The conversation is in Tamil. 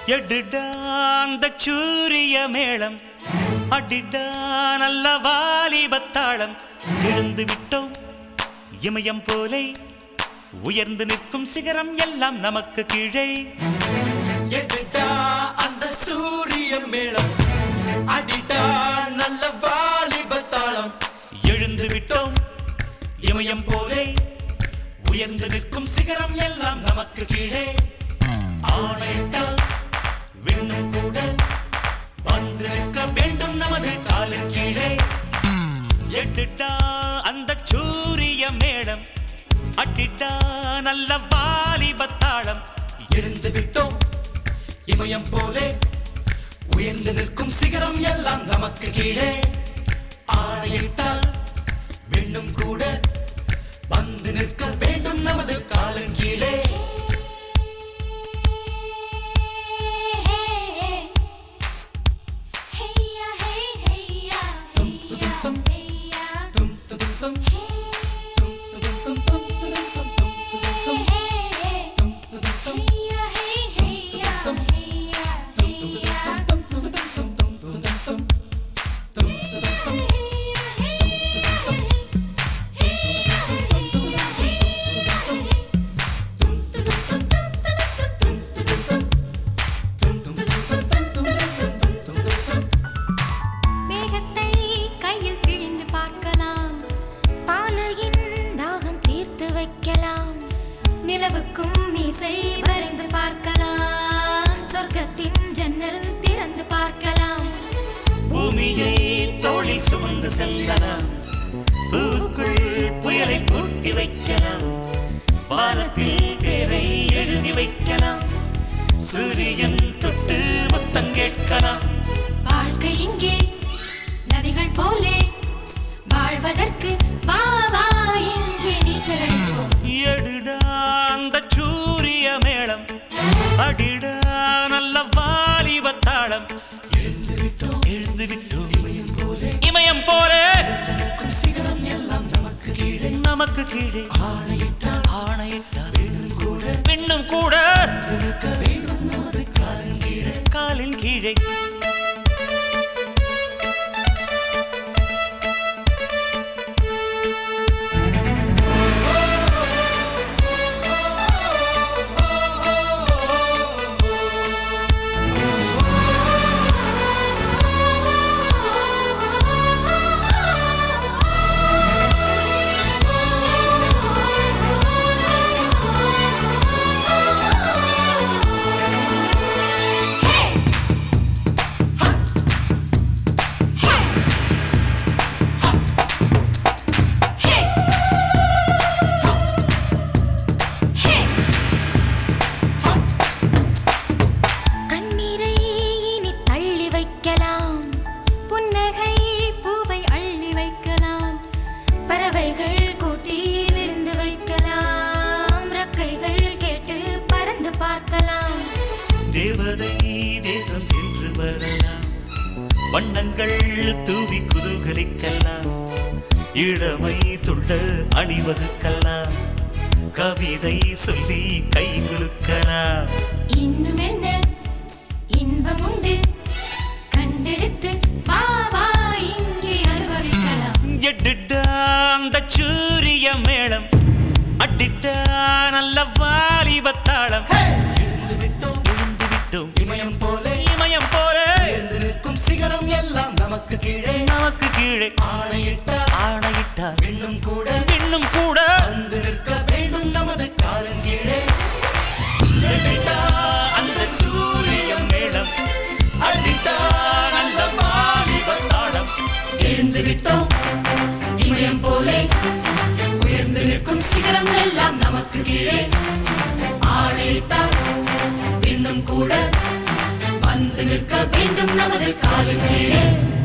எடுடா அந்த சூரிய மேளம் அடிடா நல்ல வாலிபத்தாளம் எழுந்து விட்டோம் இமயம் போலே உயர்ந்து நிற்கும் சிகரம் எல்லாம் நமக்கு கீழே எதுடா அந்த சூரிய மேளம் அடிடா நல்ல வாலிபத்தாளம் எழுந்து விட்டோம் இமயம் போலே உயர்ந்து நிற்கும் சிகரம் எல்லாம் நமக்கு கீழே ஆணையிட்டால் விண்ணும் கூட வந்து நிற்க வேண்டும் நமது காலின் கீழே எட்டுட்டா அந்த சூரிய மேளம் அட்டிட்டா நல்ல வாலிபத்தாளம் எழுந்து விட்டோம் இமயம் போலே உயர்ந்து நிற்கும் சிகரம் எல்லாம் நமக்கு கீழே ஆணையிட்டால் விண்ணும் கூட வந்து நிற்க வேண்டும் நமது காலின் கீழே டும் டும் டும் டும் டும் டும் டும் டும் டும் டும் டும் மேகத்தை கையில் பிழிந்து பார்க்கலாம் பாலையின் தாகம் தீர்த்து வைக்கலாம் நிலவுக்கும் மீசை வரைந்து பார்க்கலாம் சொர்க்கத்தின் ஜன்னல் திறந்து பார்க்கலாம் பூமியை தோழி சுமந்து செல்லலாம் பூவுக்குள் புயலை பூட்டி வைக்கலாம் வானத்தில் பேரை எழுதி வைக்கலாம் சூரியன் தொட்டு முத்தம் கேட்கலாம் வாழ்க்கை இங்கே நதிகள் போலே வாழ்வதற்கு வா வா இங்கே நீச்சல் அடிப்போம் எடுடா அந்த சூரிய மேளம் அடிடா நல்ல வாலிபத்தாளம் எழுந்து விட்டோம் எழுந்து விட்டோம் இமயம் போலே இமயம் போல நிற்கும் சிகரம் எல்லாம் நமக்கு கீழே நமக்கு கீழே ஆணையிட்டால் ஆணையிட்டார் விண்ணும் கூட பெண்ணும் கூட நிற்க வேண்டும் நமது காலின் கீழே காலின் கீழே கண்ணீரை இனி தள்ளி வைக்கலாம் புன்னகை பூவை அள்ளி வைக்கலாம் பறவைகள் கூட்டில் இருந்து வைக்கலாம் ரக்கைகள் கேட்டு பறந்து பார்க்கலாம் தேவதை தேசம் சென்று வரலாம் வண்ணங்கள் தூவி குதூகலிக்கலாம் இளமை துள்ள அணிவகுக்கலாம் கவிதை சொல்லி கை குலுக்கலாம் இன்னும் என்ன இன்பம் உண்டு கண்டெடுத்து வா வா இங்கே அனுபவிக்கலாம் எட்டுட்டா அந்த சூரிய மேளம் அட்டிட்டா நல்ல வாலிபத்தாளம் எழுந்து விட்டோம் எழுந்து விட்டோம் இமயம் போலே இமயம் போல உயர்ந்து நிற்கும் சிகரம் எல்லாம் நமக்கு கீழே நமக்கு கீழே ஆணையிட்டால் ஆணையிட்டார் விண்ணும் கூட பெண்ணும் கூட வந்து நிற்க வேண்டும் நமது காலின் கீழே எட்டிட்டா அந்த சூரிய மேளம் அடிட்டா நல்ல வாலிபத்தாளம் எழுந்து விட்டோம் இமயம் போலே உயர்ந்து நிற்கும் சிகரம் எல்லாம் நமக்கு கீழே ஆணையிட்டால் இன்னும் கூட வந்து நிற்க வேண்டும் நமது காலின் கீழே